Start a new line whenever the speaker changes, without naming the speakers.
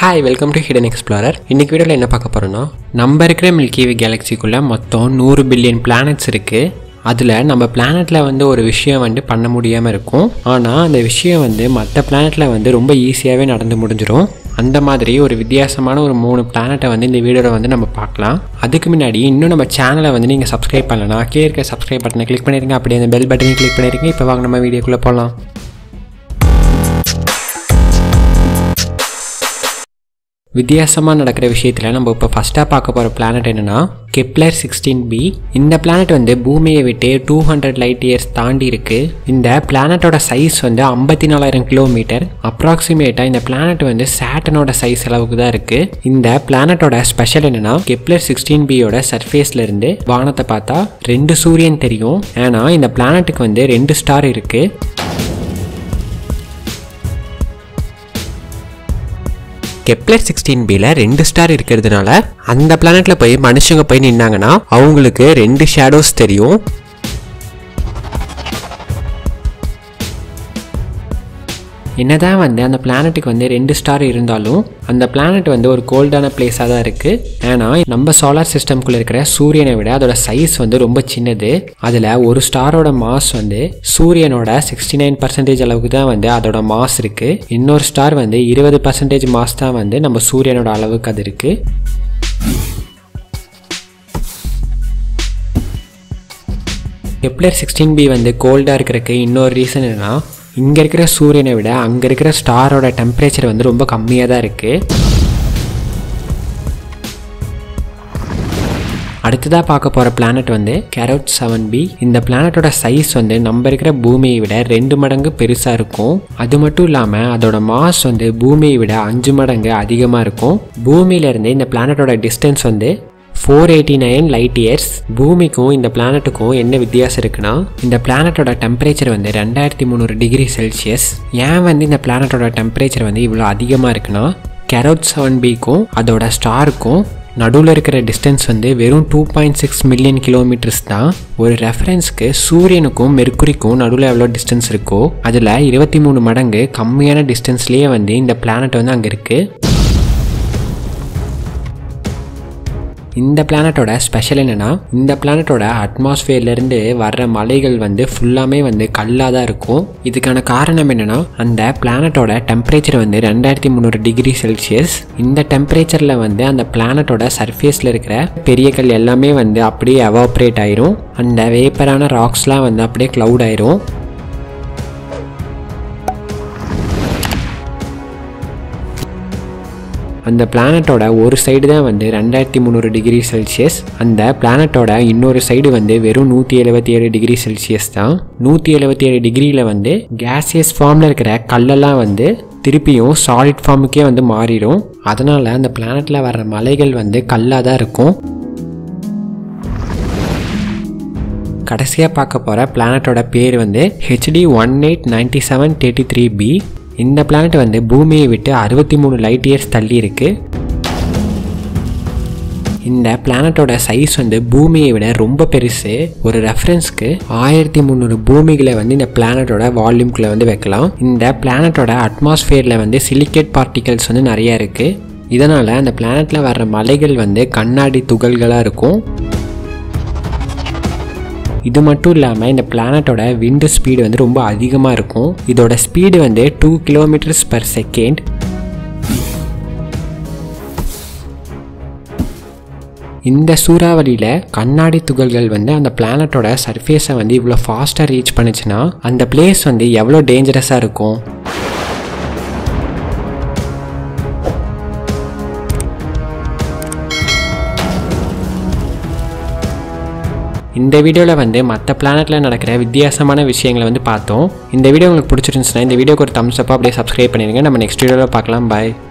hi welcome to hidden explorer இன்னைக்கு வீடியோவில் என்ன பார்க்க போகிறோன்னா நம்ம இருக்கிற மில்கி வே கேலக்சிக்குள்ளே மொத்தம் நூறு பில்லியன் பிளானட்ஸ் இருக்குது அதில் நம்ம பிளானட்டில் வந்து ஒரு விஷயம் வந்து பண்ண முடியாமல் இருக்கும் ஆனால் அந்த விஷயம் வந்து மற்ற பிளானட்டில் வந்து ரொம்ப ஈஸியாகவே நடந்து முடிஞ்சிடும் அந்த மாதிரி ஒரு வித்தியாசமான ஒரு மூணு பிளானட்டை வந்து இந்த வீடியோவில் வந்து நம்ம பார்க்கலாம் அதுக்கு முன்னாடி இன்னும் நம்ம சேனலை வந்து நீங்கள் சப்ஸ்கிரைப் பண்ணலனா கீழே இருக்க சப்ஸ்கிரைப் பட்டனை கிளிக் பண்ணிருங்க அப்படியே அந்த பெல் பட்டனையும் கிளிக் பண்ணிருங்க இப்போ வாங்க நம்ம வீடியோக்குள்ளே போகலாம் வித்தியாசமாக நடக்கிற விஷயத்தில் நம்ம இப்போ ஃபஸ்ட்டாக பார்க்க போகிற பிளானட் என்னென்னா கெப்லர் சிக்ஸ்டீன் பி இந்த பிளானட் வந்து பூமியை விட்டு டூ ஹண்ட்ரட் லைட் இயர்ஸ் தாண்டி இருக்கு இந்த பிளானட்டோட சைஸ் வந்து ஐம்பத்தி நாலாயிரம் கிலோமீட்டர் அப்ராக்சிமேட்டாக இந்த பிளானட் வந்து சேட்டனோட சைஸ் அளவுக்கு தான் இருக்கு இந்த பிளானட்டோட ஸ்பெஷல் என்னன்னா கெப்லர் சிக்ஸ்டீன் பியோட சர்ஃபேஸ்ல இருந்து வானத்தை பார்த்தா ரெண்டு சூரியன் தெரியும் ஏன்னா இந்த பிளானட்டுக்கு வந்து ரெண்டு ஸ்டார் இருக்கு கெப்லர் சிக்ஸ்டீன் பியில் ரெண்டு ஸ்டார் இருக்கிறதுனால அந்த பிளானெட்டில் போய் மனுஷங்க போய் நின்னாங்கன்னா அவங்களுக்கு ரெண்டு ஷேடோஸ் தெரியும் என்னதான் வந்து அந்த பிளானட்டுக்கு வந்து ரெண்டு ஸ்டார் இருந்தாலும் அந்த பிளானட் வந்து ஒரு கோல்டான பிளேஸாக தான் இருக்குது ஏன்னா நம்ம சோலார் சிஸ்டம்குள்ளே இருக்கிற சூரியனை விட அதோட சைஸ் வந்து ரொம்ப சின்னது அதில் ஒரு ஸ்டாரோட மாஸ் வந்து சூரியனோட சிக்ஸ்டி நைன் பர்சன்டேஜ் அளவுக்கு தான் வந்து அதோட மாஸ் இருக்குது இன்னொரு ஸ்டார் வந்து இருபது பர்சன்டேஜ் மாஸ் தான் வந்து நம்ம சூரியனோட அளவுக்கு அது இருக்குது கெப்லர் சிக்ஸ்டீன் பி வந்து கோல்டாக இருக்கிறதுக்கு இன்னொரு ரீசன் என்னன்னா இங்கே இருக்கிற சூரியனை விட அங்கே இருக்கிற ஸ்டாரோட டெம்பரேச்சர் வந்து ரொம்ப கம்மியாக தான் இருக்குது அடுத்ததாக பார்க்க போகிற பிளானட் வந்து கேரோட் செவன் பி இந்த பிளானட்டோட சைஸ் வந்து நம்ம இருக்கிற பூமியை விட ரெண்டு மடங்கு பெருசாக இருக்கும் அது மட்டும் இல்லாமல் அதோட மாஸ் வந்து பூமியை விட அஞ்சு மடங்கு அதிகமாக இருக்கும் பூமியிலேருந்து இந்த பிளானட்டோட டிஸ்டன்ஸ் வந்து four eighty nine light years பூமிக்கும் இந்த பிளானட்டுக்கும் என்ன வித்தியாசம் இருக்குன்னா இந்த பிளானட்டோட டெம்பரேச்சர் வந்து ரெண்டாயிரத்தி முந்நூறு டிகிரி செல்சியஸ் ஏன் வந்து இந்த பிளானட்டோட டெம்பரேச்சர் வந்து இவ்வளோ அதிகமாக இருக்குன்னா கெரோட் செவன் பிக்கும் அதோட ஸ்டாருக்கும் நடுவில் இருக்கிற டிஸ்டன்ஸ் வந்து வெறும் two point six million kilometres தான் ஒரு ரெஃபரன்ஸ்க்கு சூரியனுக்கும் மெர்க்குரிக்கும் நடுவில் எவ்வளோ டிஸ்டன்ஸ் இருக்கோ அதில் இருபத்தி மூணு மடங்கு கம்மியான டிஸ்டன்ஸ்லேயே வந்து இந்த பிளானட் வந்து அங்கே இருக்குது இந்த பிளானட்டோட ஸ்பெஷல் என்னென்னா இந்த பிளானட்டோட அட்மாஸ்ஃபியர்லேருந்து வர்ற மலைகள் வந்து ஃபுல்லாமே வந்து கல்லாக தான் இருக்கும் இதுக்கான காரணம் என்னென்னா அந்த பிளானட்டோட டெம்பரேச்சர் வந்து ரெண்டாயிரத்தி முந்நூறு டிகிரி செல்சியஸ் இந்த டெம்பரேச்சரில் வந்து அந்த பிளானட்டோட சர்ஃபேஸில் இருக்கிற பெரிய கல் எல்லாமே வந்து அப்படியே எவாப்ரேட் ஆயிரும் அந்த வேப்பரான ராக்ஸ்லாம் வந்து அப்படியே க்ளவுட் ஆயிரும் அந்த பிளானட்டோட ஒரு சைடு தான் வந்து ரெண்டாயிரத்தி முந்நூறு டிகிரி செல்சியஸ் அந்த பிளானட்டோட இன்னொரு சைடு வந்து வெறும் நூற்றி எழுபத்தி ஏழு டிகிரி செல்சியஸ் தான் நூற்றி எழுபத்தி ஏழு டிகிரியில் வந்து கேசியஸ் ஃபார்மில் இருக்கிற கல்லெல்லாம் வந்து திருப்பியும் சாலிட் ஃபார்முக்கே வந்து மாறிடும் அதனால் அந்த பிளானட்டில் வர்ற மலைகள் வந்து கல்லாக தான் இருக்கும் கடைசியாக பார்க்க போகிற பிளானட்டோட பேர் வந்து HD one eight ninety seven thirty three B இந்த பிளானட் வந்து பூமியை விட்டு அறுபத்தி மூணு லைட் இயர்ஸ் தள்ளி இருக்கு இந்த பிளானட்டோட சைஸ் வந்து பூமியை விட ரொம்ப பெருசு ஒரு ரெஃபரன்ஸ்க்கு ஆயிரத்தி முந்நூறு பூமிகளை வந்து இந்த பிளானட்டோட வால்யூம்குள்ளே வந்து வைக்கலாம் இந்த பிளானட்டோட அட்மாஸ்ஃபியரில் வந்து சிலிக்கேட் பார்ட்டிகல்ஸ் வந்து நிறைய இருக்குது இதனால் அந்த பிளானட்டில் வர்ற மலைகள் வந்து கண்ணாடி துகள்களாக இருக்கும் இது மட்டும் இல்லாமல் இந்த பிளானட்டோட விண்டு ஸ்பீடு வந்து ரொம்ப அதிகமாக இருக்கும் இதோட ஸ்பீடு வந்து டூ கிலோமீட்டர்ஸ் பர் செகண்ட் இந்த சூறாவளியில் கண்ணாடி துகள்கள் வந்து அந்த பிளானட்டோட சர்ஃபேஸை வந்து இவ்வளோ ஃபாஸ்ட்டாக ரீச் பண்ணுச்சுன்னா அந்த பிளேஸ் வந்து எவ்வளோ டேஞ்சரஸாக இருக்கும் இந்த வீடியோவில் வந்து மற்ற பிளானட்டில் நடக்கிற வித்தியாசமான விஷயங்களை வந்து பார்த்தோம் இந்த வீடியோ உங்களுக்கு பிடிச்சிருந்துச்சுன்னா இந்த வீடியோக்கு ஒரு தம்ஸ் அப் அப்படியே சப்ஸ்கிரைப் பண்ணிடுங்க நம்ம நெக்ஸ்ட் வீடியோவில் பார்க்கலாம் பாய்